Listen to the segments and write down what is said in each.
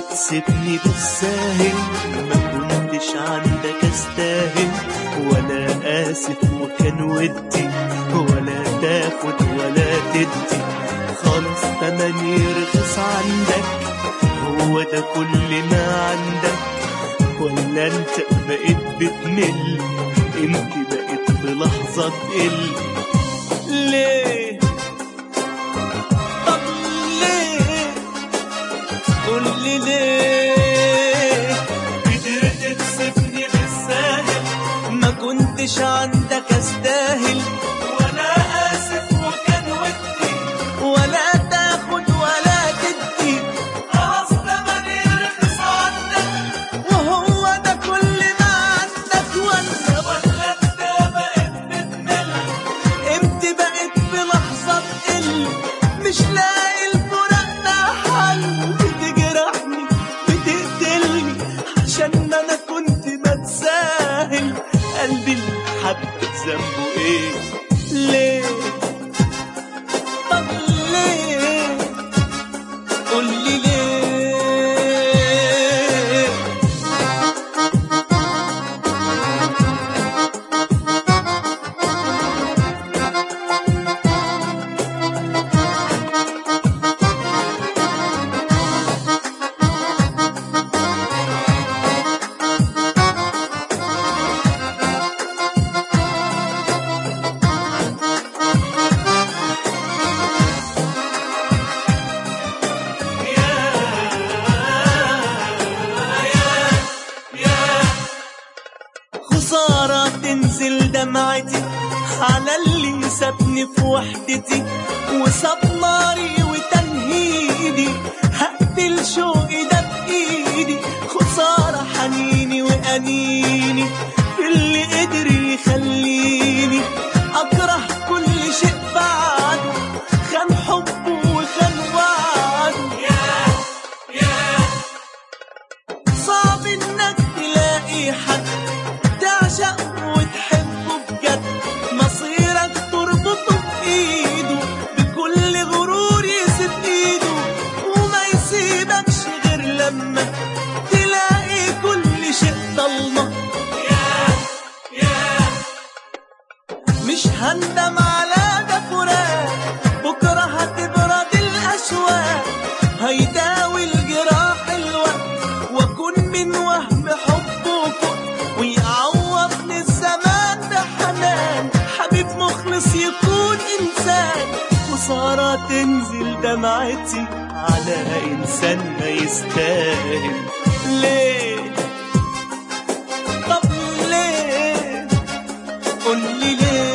تسيبني بالساهل ما كنتش عندك استاهل ولا آسف وكان ودي ولا تاخد ولا تدي خالص تمني رخص عندك هو ده كل ما عندك ولا انت بقيت بتمل انت بقيت بلحظة تقل ليه طب ليه قول لي ليه قدرت تسيبني بالساهل ما كنتش عندك استاهل ولا اسف وكان ودي ولا تاخد ولا تدي خلاص تمني رخص عندك وهو ده كل ما عندك ولا ولا انت بقيت بتمل امتى بقيت بلحظة تقل مش لاقي الفراق ده حل بتجرحني بتقتلني عشان ما انا كنت بتساهل قلبي اللي حبك ذنبه ايه ليه طب ليه قولي ليه خسارة تنزل دمعتي على اللي سابني في وحدتي وساب ناري وتنهيدي هقتل شوقي ده بإيدي خسارة حنيني وأنيني في اللي قدر يخليني أكره كل شيء بعده خان حبه وخان وعده صعب انك تلاقي حد تعشق وتحبه بجد مصيرك تربطه بإيده بكل غرور يسيب إيده وما يسيبكش غير لما تلاقي كل شيء ضلمة مش هندم على ده فراق بكرة هتبرد الأشواق هيداوي الجراح الوقت واكون من وهم حبه فوق ويعوضني الزمان بحنان حبيب مخلص يكون انسان خسارة تنزل دمعتي على انسان ما يستاهل ليه طب ليه قولي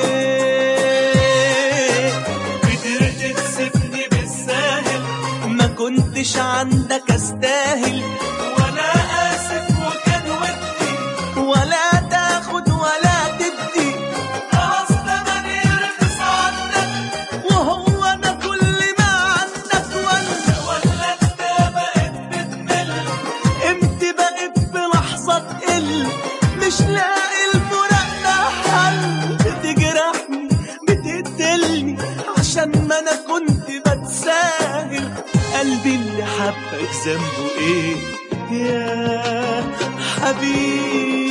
ليه قدرت تسيبني بالساهل ما كنتش عندك استاهل ولا اسف وكان ودي ولا تاخد ولا تدي خلاص تمني رخص عندك وهو ده كل ما عندك ولا ولا انت بقيت بتمل امتى بقيت بلحظة تقل مش لاقي الفراق ده حل بتجرحني بتقتلني عشان ما انا كنت بتساهل قلبي اللي حبك ذنبه ايه يا حبيبي